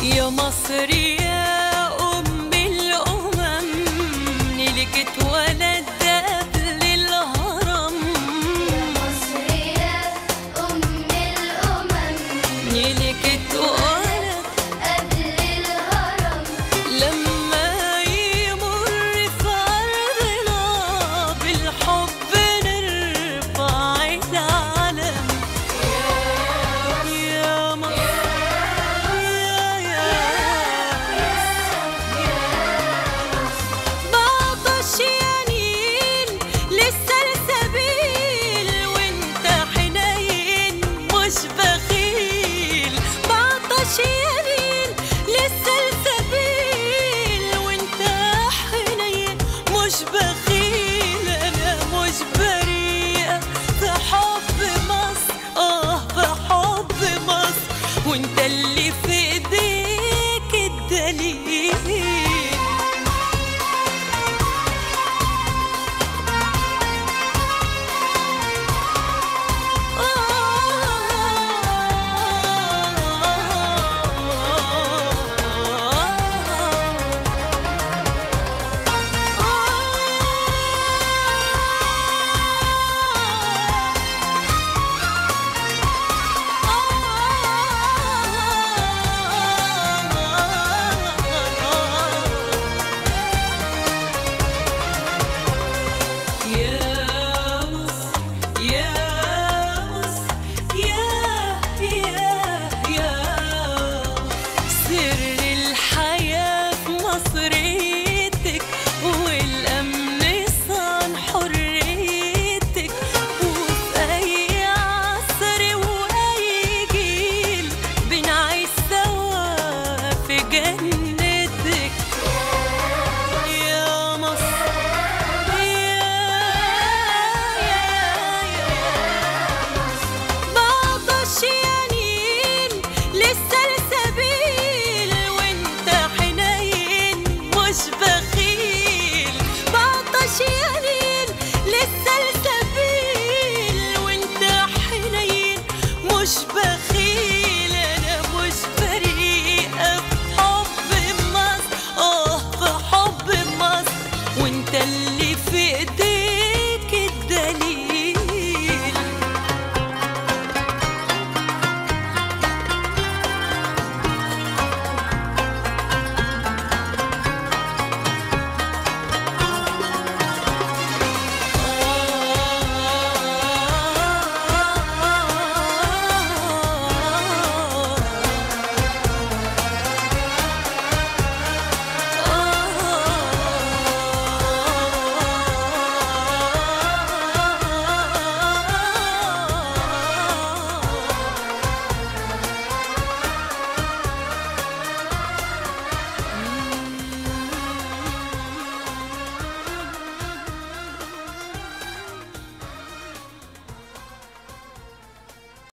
يا مصر يا أم الأمم نيلك اتولد قبل الهرم مصر يا أم الأمم نيلك اتولد قبل الهرم لما يمر في أرضنا بالحب نرفع العلم يا مصر يا بعطش يا نيل لسه السبيل وانت حنين مش بخيل بعطش يا نيل لسه السبيل وانت حنين مش بخيل انا مش بريئة في حب مصر اه في حب مصر وانت اللي في ايديك الدليل يا مصر يا مصر يا يا يا سر الحياة في مصريتك والأمن صان حريتك وفي أي عصر وأي جيل بنعيش سوا في جنة